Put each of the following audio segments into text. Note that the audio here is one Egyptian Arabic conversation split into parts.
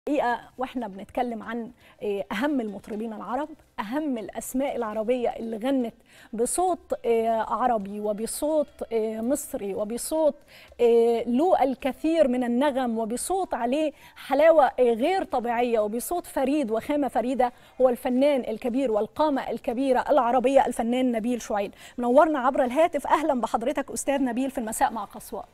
الحقيقه واحنا بنتكلم عن اهم المطربين العرب اهم الاسماء العربيه اللي غنت بصوت عربي وبصوت مصري وبصوت له الكثير من النغم وبصوت عليه حلاوه غير طبيعيه وبصوت فريد وخامه فريده هو الفنان الكبير والقامه الكبيره العربيه الفنان نبيل شعيب منورنا عبر الهاتف اهلا بحضرتك استاذ نبيل في المساء مع قصواء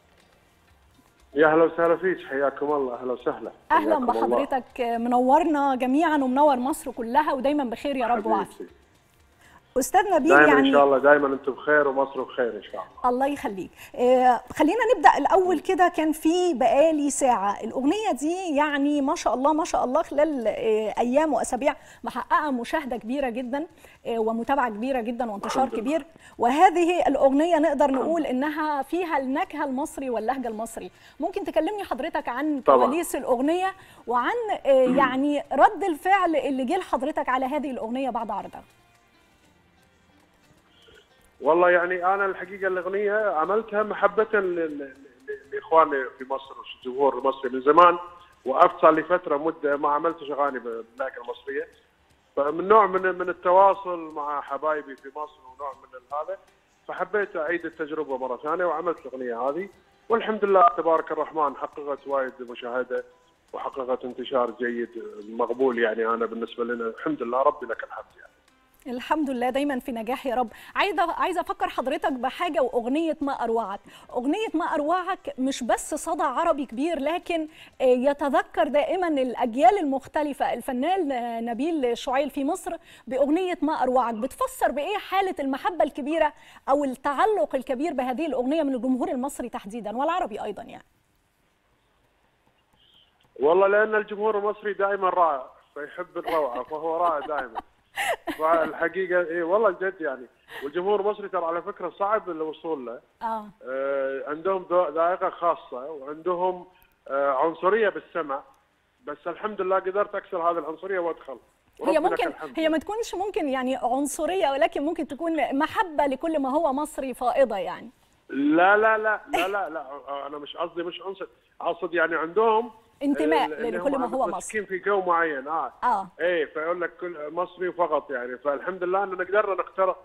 يا اهلا وسهلا فيك حياكم الله اهلا وسهلا اهلا بحضرتك منورنا جميعا ومنور مصر كلها ودايما بخير يا رب وعافيه استاذ نبيل دايما يعني ان شاء الله دايما انتم بخير ومصر بخير ان شاء الله الله يخليك آه خلينا نبدا الاول كده كان في بقالي ساعه الاغنيه دي يعني ما شاء الله ما شاء الله خلال آه ايام واسابيع محققه مشاهده كبيره جدا آه ومتابعه كبيره جدا وانتشار كبير وهذه الاغنيه نقدر نقول انها فيها النكهه المصري واللهجه المصري ممكن تكلمني حضرتك عن كواليس الاغنيه وعن آه يعني رد الفعل اللي جه لحضرتك على هذه الاغنيه بعد عرضها والله يعني انا الحقيقه الاغنيه عملتها محبه لاخواني في مصر والجمهور المصري من زمان وقفت صار لي فتره مده ما عملتش اغاني باللهجه المصريه فمن نوع من من التواصل مع حبايبي في مصر ونوع من هذا فحبيت اعيد التجربه مره ثانيه وعملت الاغنيه هذه والحمد لله تبارك الرحمن حققت وايد مشاهده وحققت انتشار جيد مقبول يعني انا بالنسبه لنا الحمد لله ربي لك الحمد يعني. الحمد لله دايما في نجاح يا رب عايزه عايزه افكر حضرتك بحاجه واغنيه ما اروعك اغنيه ما اروعك مش بس صدى عربي كبير لكن يتذكر دائما الاجيال المختلفه الفنان نبيل شعيل في مصر باغنيه ما اروعك بتفسر بايه حاله المحبه الكبيره او التعلق الكبير بهذه الاغنيه من الجمهور المصري تحديدا والعربي ايضا يعني والله لان الجمهور المصري دائما رائع فيحب الروعه فهو رائع دائما الحقيقه اي والله جد يعني والجمهور المصري ترى على فكره صعب الوصول له اه, آه عندهم ذائقه خاصه وعندهم آه عنصريه بالسمع بس الحمد لله قدرت اكسر هذه العنصريه وادخل هي ممكن هي ما تكونش ممكن يعني عنصريه ولكن ممكن تكون محبه لكل ما هو مصري فائضه يعني لا لا لا لا لا, لا انا مش قصدي مش عنصر اقصد يعني عندهم انتماء لكل ما هو مصري في جو معين اه اه ايه فيقول لك كل مصري فقط يعني فالحمد لله اننا قدرنا نخترق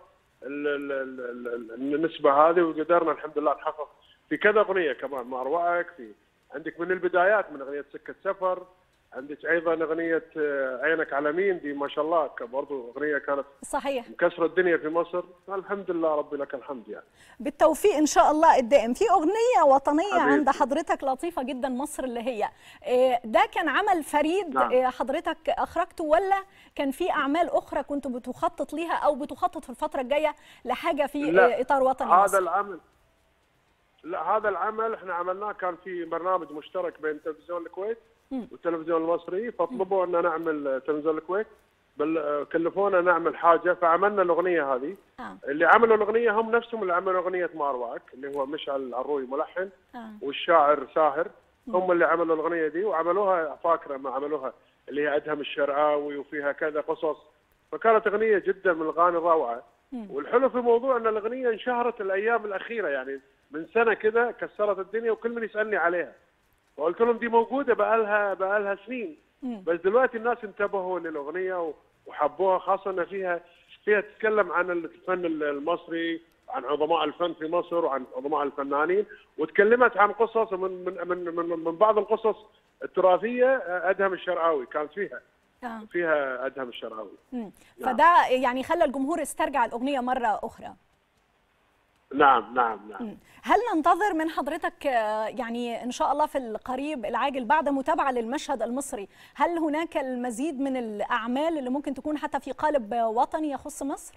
النسبه هذه وقدرنا الحمد لله نحقق في كذا اغنيه كمان ما اروعك في عندك من البدايات من اغنيه سكه سفر عندك ايضا اغنيه عينك على مين دي ما شاء الله برضو اغنيه كانت صحيح مكسره الدنيا في مصر الحمد لله ربي لك الحمد يعني بالتوفيق ان شاء الله الدائم في اغنيه وطنيه حبيب. عند حضرتك لطيفه جدا مصر اللي هي ده كان عمل فريد نعم. حضرتك اخرجته ولا كان في اعمال اخرى كنت بتخطط ليها او بتخطط في الفتره الجايه لحاجه في لا. اطار وطني هذا مصر. العمل لا هذا العمل احنا عملناه كان في برنامج مشترك بين تلفزيون الكويت والتلفزيون المصري فطلبوا ان نعمل تلفزيون الكويت بل كلفونا نعمل حاجه فعملنا الاغنيه هذه آه. اللي عملوا الاغنيه هم نفسهم اللي عملوا اغنيه ما اروعك اللي هو مشعل العروي ملحن آه. والشاعر ساهر هم اللي عملوا الاغنيه دي وعملوها فاكره ما عملوها اللي هي ادهم الشرعاوي وفيها كذا قصص فكانت اغنيه جدا من الاغاني الروعه والحلو في الموضوع ان الاغنيه انشهرت الايام الاخيره يعني من سنه كذا كسرت الدنيا وكل من يسالني عليها فقلت لهم دي موجوده بقالها بقالها سنين بس دلوقتي الناس انتبهوا للاغنيه وحبوها خاصه ان فيها فيها تتكلم عن الفن المصري عن عظماء الفن في مصر وعن عظماء الفنانين وتكلمت عن قصص من من من من, من بعض القصص التراثيه ادهم الشرعاوي كان فيها آه. فيها ادهم الشرعاوي فده يعني خلى الجمهور يسترجع الاغنيه مره اخرى نعم نعم نعم هل ننتظر من حضرتك يعني ان شاء الله في القريب العاجل بعد متابعه للمشهد المصري هل هناك المزيد من الاعمال اللي ممكن تكون حتى في قالب وطني يخص مصر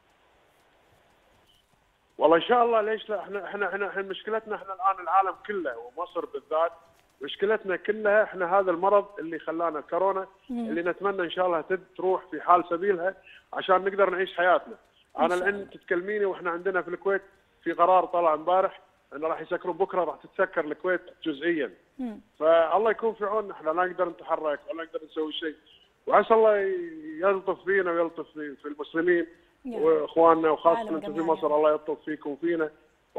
والله ان شاء الله ليش لا احنا احنا احنا, احنا مشكلتنا احنا الان العالم كله ومصر بالذات مشكلتنا كلها احنا هذا المرض اللي خلانا كورونا اللي نتمنى ان شاء الله تروح في حال سبيلها عشان نقدر نعيش حياتنا انا الان تتكلميني واحنا عندنا في الكويت في قرار طلع امبارح انه راح يسكرون بكره راح تتسكر الكويت جزئيا فالله يكون في عوننا احنا لا نقدر نتحرك ولا نقدر نسوي شيء وعسى الله يلطف فينا ويلطف في المسلمين واخواننا وخاصه انتم في مصر الله يلطف فيكم وفينا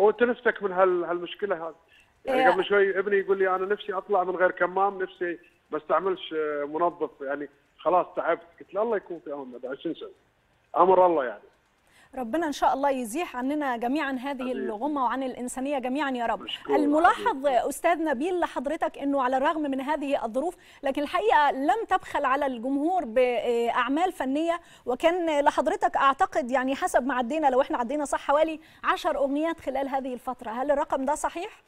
وتنفتك من هالمشكله هذه يعني قبل شوي ابني يقول لي انا نفسي اطلع من غير كمام نفسي ما استعملش آه، منظف يعني خلاص تعبت قلت له الله يكون في عوننا بعد شو نسوي؟ امر الله يعني ربنا ان شاء الله يزيح عننا جميعا هذه آمين. الغمه وعن الانسانيه جميعا يا رب مشكور الملاحظ حبيبي. استاذ نبيل لحضرتك انه على الرغم من هذه الظروف لكن الحقيقه لم تبخل على الجمهور باعمال فنيه وكان لحضرتك اعتقد يعني حسب ما عدينا لو احنا عدينا صح حوالي 10 اغنيات خلال هذه الفتره هل الرقم ده صحيح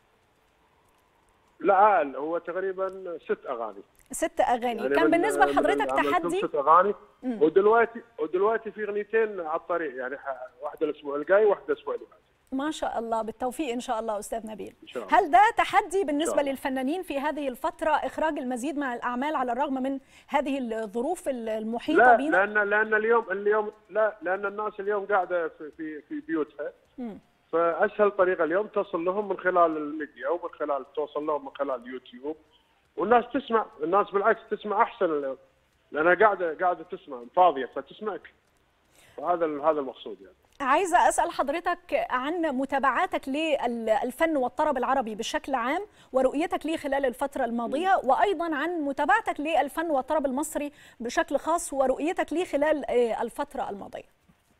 لا أقل هو تقريبا ست اغاني ست اغاني يعني كان من- بالنسبه من لحضرتك عملتهم تحدي ست اغاني ودلوقتي ودلوقتي في اغنيتين على الطريق يعني ح- واحده الاسبوع الجاي واحده الاسبوع اللي بعد ما شاء الله بالتوفيق ان شاء الله استاذ نبيل إن شاء الله. هل ده تحدي بالنسبه الله. للفنانين في هذه الفتره اخراج المزيد من الاعمال على الرغم من هذه الظروف المحيطه لا بنا لان لان اليوم اليوم لا لان الناس اليوم قاعده في في, في بيوتها مم. فاسهل طريقه اليوم تصل لهم من خلال الميديا ومن خلال توصل لهم من خلال اليوتيوب والناس تسمع الناس بالعكس تسمع احسن اليوم لانها قاعده قاعده تسمع فاضيه فتسمعك وهذا ال- هذا المقصود يعني عايزه اسال حضرتك عن متابعاتك للفن والطرب العربي بشكل عام ورؤيتك ليه خلال الفتره الماضيه وايضا عن متابعتك للفن والطرب المصري بشكل خاص ورؤيتك ليه خلال آه، الفتره الماضيه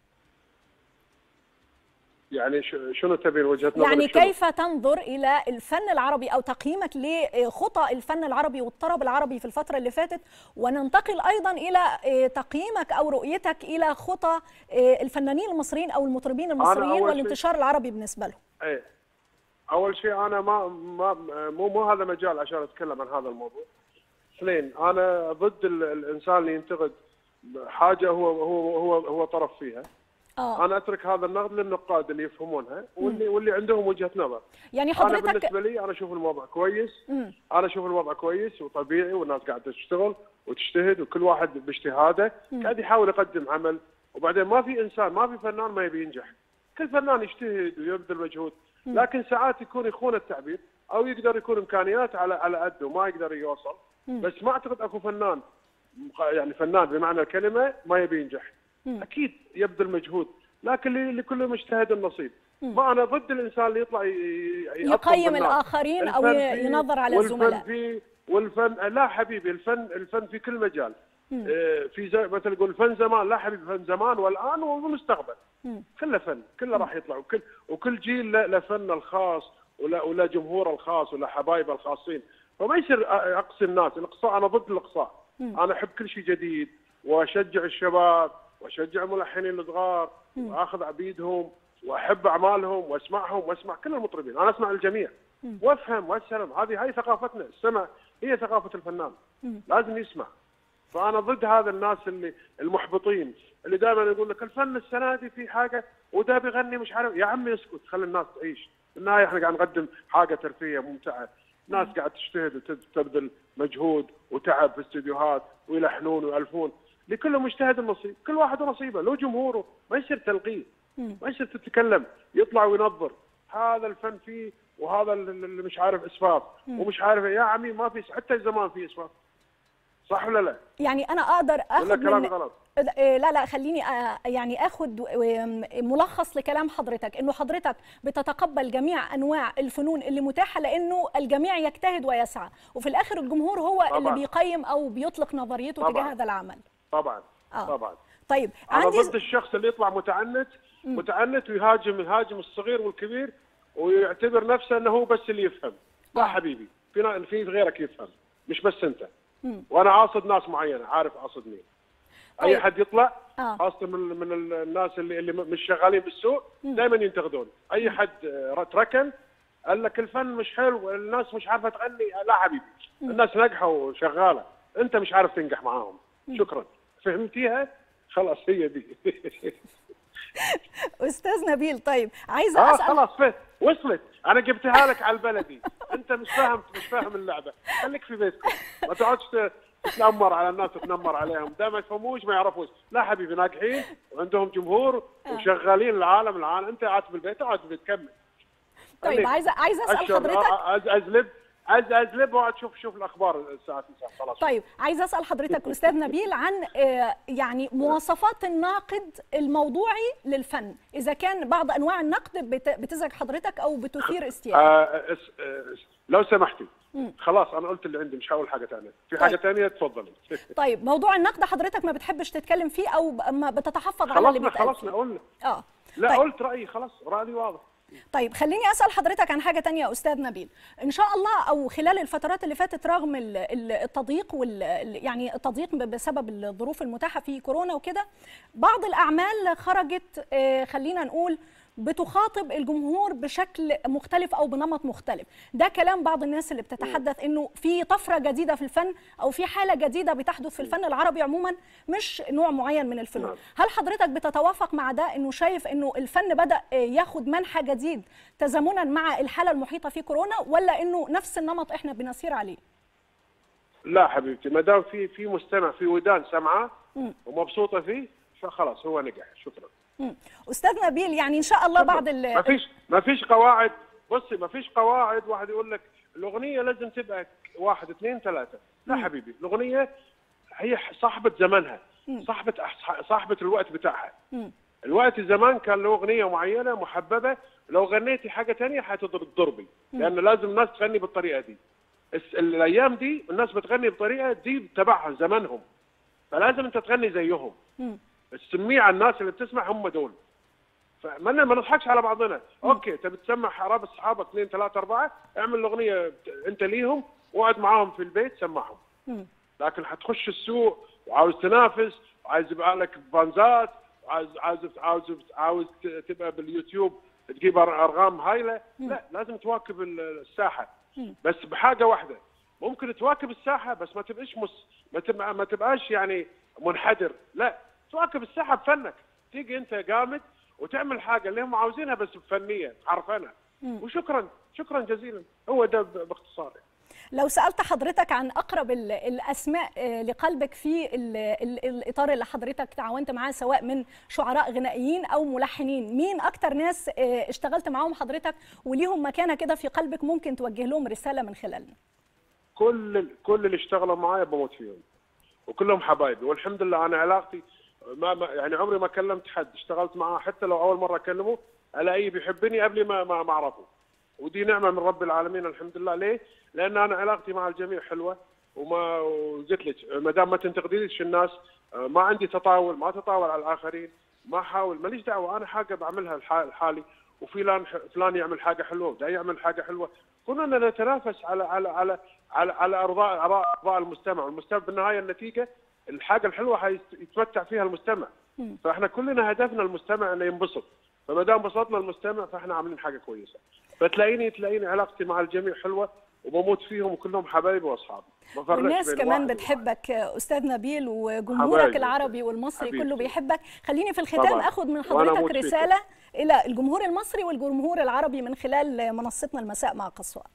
يعني ش- شنو تبين وجهه نظرك يعني شنو؟ كيف تنظر الى الفن العربي او تقييمك لخطى الفن العربي والطرب العربي في الفتره اللي فاتت وننتقل ايضا الى آه، تقييمك او رؤيتك الى خطى آه، الفنانين المصريين او المطربين المصريين أول شيء- والانتشار العربي بالنسبه لهم ايه اول شيء انا ما ما مو مو هذا مجال عشان اتكلم عن هذا الموضوع اثنين انا ضد ال- الانسان اللي ينتقد حاجه هو هو هو هو طرف فيها اه انا اترك هذا النقد للنقاد اللي يفهمونها واللي واللي عندهم وجهه نظر يعني انا حضرتك بالنسبه لي انا اشوف الوضع كويس مم. انا اشوف الوضع كويس وطبيعي والناس قاعده تشتغل وتجتهد وكل واحد باجتهاده قاعد يحاول يقدم عمل وبعدين ما في انسان ما في فنان ما يبي ينجح كل فنان يجتهد ويبذل مجهود لكن ساعات يكون يخون التعبير او يقدر يكون امكانيات على على قده وما يقدر يوصل بس ما اعتقد اكو فنان يعني فنان بمعنى الكلمه ما يبي ينجح اكيد يبذل مجهود لكن ل- لكل مجتهد النصيب ما انا ضد الانسان اللي يطلع ي- ي- يأطم يقيم بالناس. الآخرين أو الفن ي- فيه- ينظر على والفن الزملاء. في والفن لا حبيبي الفن الفن في كل مجال آه، في زي مثل يقول الفن زمان لا حبيبي فن زمان والان والمستقبل كله فن كله راح يطلع وكل وكل جيل له له فنه الخاص ولا ولا جمهوره الخاص ولا حبايبه الخاصين فما يصير أ- اقصي الناس الاقصاء انا ضد الاقصاء انا احب كل شيء جديد واشجع الشباب واشجع الملحنين الصغار واخذ عبيدهم واحب اعمالهم واسمعهم واسمع كل المطربين انا اسمع الجميع وافهم واستلم هذه هاي ثقافتنا السمع هي ثقافه الفنان لازم يسمع فانا ضد هذا الناس اللي المحبطين اللي دائما يقول لك الفن السنه دي في حاجه وده بيغني مش عارف يا عمي اسكت خلي الناس تعيش بالنهايه احنا قاعد نقدم حاجه ترفيهيه ممتعه ناس قاعد تجتهد وتبذل مجهود وتعب في استديوهات ويلحنون ويالفون لكل مجتهد نصيب كل واحد ونصيبه له جمهوره ما يصير تلقيه ما يصير تتكلم يطلع وينظر هذا الفن فيه وهذا اللي مش عارف اسفاف ومش عارف يا عمي ما في حتى زمان في اسفاف صح ولا لا؟ يعني انا اقدر ولا اخد كلامي من غلط؟ إيه، لا لا خليني آه، يعني اخد آم، ملخص لكلام حضرتك انه حضرتك بتتقبل جميع انواع الفنون اللي متاحه لانه الجميع يجتهد ويسعى وفي الاخر الجمهور هو اللي طبعاً. بيقيم او بيطلق نظريته طبعاً. تجاه هذا العمل طبعا آه. طبعا طيب انا عندي ضد الشخص اللي يطلع متعنت متعنت ويهاجم يهاجم الصغير والكبير ويعتبر نفسه انه هو بس اللي يفهم لا آه. حبيبي في نا- في غيرك يفهم مش بس انت وانا اقصد ناس معينه عارف اقصد مين طيب. اي حد يطلع آه. خاصه من من الناس اللي اللي مش شغالين بالسوق دائما ينتقدون اي حد آه، تركن قال لك الفن مش حلو الناس مش عارفه تغني لا حبيبي الناس ناجحه وشغاله انت مش عارف تنجح معاهم شكرا فهمتيها خلاص هي دي استاذ نبيل طيب عايزه اه اسال خلاص فه- وصلت انا جبتها لك على البلدي انت مش فاهم مش فاهم اللعبه خليك في بيتكم ما تقعدش ت- تتنمر على الناس وتنمر عليهم ده ما يفهموش ما يعرفوش لا حبيبي ناجحين وعندهم جمهور وشغالين العالم العالم انت قاعد في البيت قاعد في البيت كمل طيب خليك. عايزه عايزه اسال أشر- حضرتك أ- أ- ازلب عايز ازلب واقعد شوف شوف الاخبار الساعه 9 خلاص طيب عايز اسال حضرتك استاذ نبيل عن آه، يعني مواصفات الناقد الموضوعي للفن اذا كان بعض انواع النقد بت- بتزعج حضرتك او بتثير استياء آه اس آه لو سمحتي خلاص انا قلت اللي عندي مش هقول حاجه ثانيه في حاجه طيب. ثانيه تفضلي طيب موضوع النقد حضرتك ما بتحبش تتكلم فيه او ب- ما بتتحفظ على اللي خلصنا بيتقال خلصنا فيه قلنا اه لا طيب. قلت رايي خلاص رايي واضح طيب خليني اسال حضرتك عن حاجه تانية يا استاذ نبيل ان شاء الله او خلال الفترات اللي فاتت رغم ال- ال- التضييق وال ال- يعني التضييق ب- بسبب الظروف المتاحه في كورونا وكده بعض الاعمال خرجت آه، خلينا نقول بتخاطب الجمهور بشكل مختلف او بنمط مختلف ده كلام بعض الناس اللي بتتحدث انه في طفره جديده في الفن او في حاله جديده بتحدث في الفن العربي عموما مش نوع معين من الفنون نعم. هل حضرتك بتتوافق مع ده انه شايف انه الفن بدا آه، ياخد منحى جديد تزامنا مع الحاله المحيطه في كورونا ولا انه نفس النمط احنا بنسير عليه لا حبيبتي ما دام في في مستمع في ودان سمعه ومبسوطه فيه فخلاص هو نجح شكرا مم. استاذ نبيل يعني ان شاء الله بعد ما ال فيش ما فيش قواعد بصي ما فيش قواعد واحد يقول لك الاغنيه لازم تبقى واحد اثنين ثلاثه لا حبيبي الاغنيه هي صاحبه زمنها صاحبه أح- صاحبه الوقت بتاعها مم. الوقت زمان كان له اغنيه معينه محببه لو غنيتي حاجه تانية حتضربي لان لازم الناس تغني بالطريقه دي الس- الايام دي الناس بتغني بطريقه دي تبعها زمانهم فلازم انت تغني زيهم مم. السميع الناس اللي بتسمع هم دول فما ما نضحكش على بعضنا اوكي تبي تسمع حراب اصحابك اثنين ثلاثه اربعه اعمل الاغنيه انت ليهم واقعد معاهم في البيت سمعهم مم. لكن حتخش السوق وعاوز تنافس وعايز يبقى لك فانزات وعاوز عاوز عاوز عاوز ت- تبقى باليوتيوب تجيب أر- ارقام هايله لا لازم تواكب ال- الساحه بس بحاجه واحده ممكن تواكب الساحه بس ما تبقاش مس ما تبقى ما تبقاش يعني منحدر لا تواكب الساحه بفنك تيجي انت جامد وتعمل حاجه اللي هم عاوزينها بس بفنيه عارفينها وشكرا شكرا جزيلا هو ده ب- باختصار لو سالت حضرتك عن اقرب ال- الاسماء آه، لقلبك في ال ال الاطار اللي حضرتك تعاونت معاه سواء من شعراء غنائيين او ملحنين مين اكتر ناس آه، اشتغلت معاهم حضرتك وليهم مكانه كده في قلبك ممكن توجه لهم رساله من خلالنا كل كل اللي اشتغلوا معايا بموت فيهم وكلهم حبايبي والحمد لله انا علاقتي ما ما- يعني عمري ما كلمت حد اشتغلت معاه حتى لو اول مره اكلمه الاقيه بيحبني قبل ما ما ما اعرفه ودي نعمه من رب العالمين الحمد لله ليه؟ لان انا علاقتي مع الجميع حلوه وما وقلت لك ما دام ما تنتقديش الناس آه، ما عندي تطاول ما تطاول على الاخرين ما احاول ماليش دعوه انا حاجه بعملها لح- لحالي وفلان فلان يعمل حاجه حلوه وده يعمل حاجه حلوه كلنا نتنافس على على على على, على ارضاء ارضاء أرضاء المستمع والمستمع بالنهايه النتيجه الحاجه الحلوه حيتمتع فيها المستمع فاحنا كلنا هدفنا المستمع انه ينبسط فما دام بسطنا المستمع فاحنا عاملين حاجه كويسه فتلاقيني تلاقيني علاقتي مع الجميع حلوه وبموت فيهم وكلهم حبايبي واصحابي ما فرقش والناس بين كمان واحد بتحبك آه، استاذ نبيل وجمهورك حبايبي. العربي والمصري حبيبي. كله بيحبك خليني في الختام طبعاً. اخد من وأنا حضرتك أموت فيكم. رساله الى الجمهور المصري والجمهور العربي من خلال منصتنا المساء مع قصوى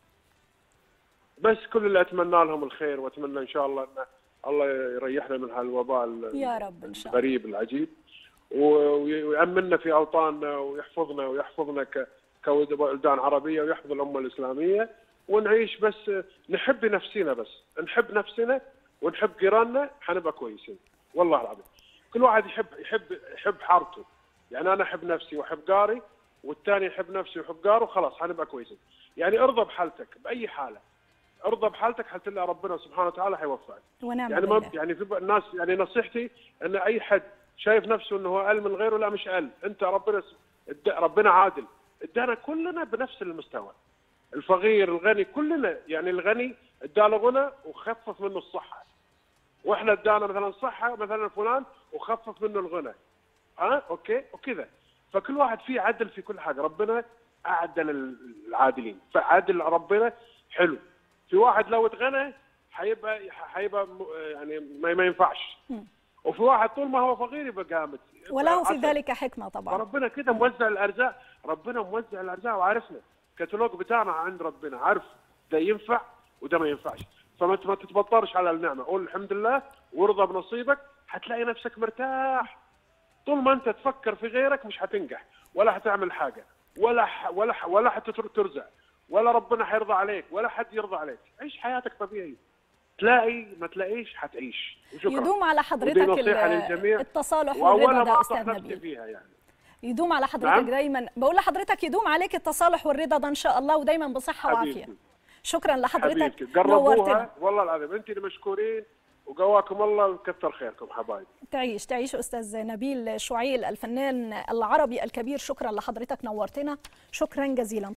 بس كل اللي اتمنى لهم الخير واتمنى ان شاء الله ان الله يريحنا من هالوباء ال- يا رب ان شاء الله الغريب العجيب و- ويأمننا في أوطاننا ويحفظنا ويحفظنا ك- كبلدان عربية ويحفظ الأمة الإسلامية ونعيش بس نحب نفسنا بس نحب نفسنا ونحب جيراننا حنبقى كويسين والله العظيم كل واحد يحب يحب يحب حارته يعني أنا أحب نفسي وأحب جاري والثاني يحب نفسي ويحب جاره خلاص حنبقى كويسين يعني ارضى بحالتك بأي حالة ارضى بحالتك حتى الله ربنا سبحانه وتعالى حيوفقك ونعم يعني ما بالله يعني في الناس يعني نصيحتي ان اي حد شايف نفسه انه هو اقل من غيره لا مش اقل انت ربنا س- اد- ربنا عادل ادانا كلنا بنفس المستوى الفقير الغني كلنا يعني الغني ادانا غنى وخفف منه الصحه واحنا ادانا مثلا صحه مثلا فلان وخفف منه الغنى ها اوكي وكذا فكل واحد فيه عدل في كل حاجه ربنا اعدل العادلين فعدل ربنا حلو في واحد لو اتغنى حيبقى حيبقى م- يعني ما ما ينفعش وفي واحد طول ما هو فقير يبقى جامد وله في عسل. ذلك حكمه طبعا فربنا كده موزع الارزاق ربنا موزع الارزاق وعارفنا الكتالوج بتاعنا عند ربنا عارف ده ينفع وده ما ينفعش فما ت- ما تتبطرش على النعمه قول الحمد لله وارضى بنصيبك هتلاقي نفسك مرتاح طول ما انت تفكر في غيرك مش هتنجح ولا هتعمل حاجه ولا ح ولا ح ولا هترزق ولا ربنا حيرضى عليك ولا حد يرضى عليك عيش حياتك طبيعي تلاقي ما تلاقيش حتعيش وشكرا يدوم على حضرتك ودي نصيحة ال- للجميع. التصالح واولها والرضا ده ما استاذ اقطع نفسي نبيل فيها يعني يدوم على حضرتك نعم. دايما بقول لحضرتك يدوم عليك التصالح والرضا ده ان شاء الله ودايما بصحه وعافيه حبيبتي شكرا لحضرتك حبيبتي جربوها نورتنا والله العظيم انت اللي مشكورين وقواكم الله وكثر خيركم حبايبي تعيش تعيش استاذ نبيل شعيل الفنان العربي الكبير شكرا لحضرتك نورتنا شكرا جزيلا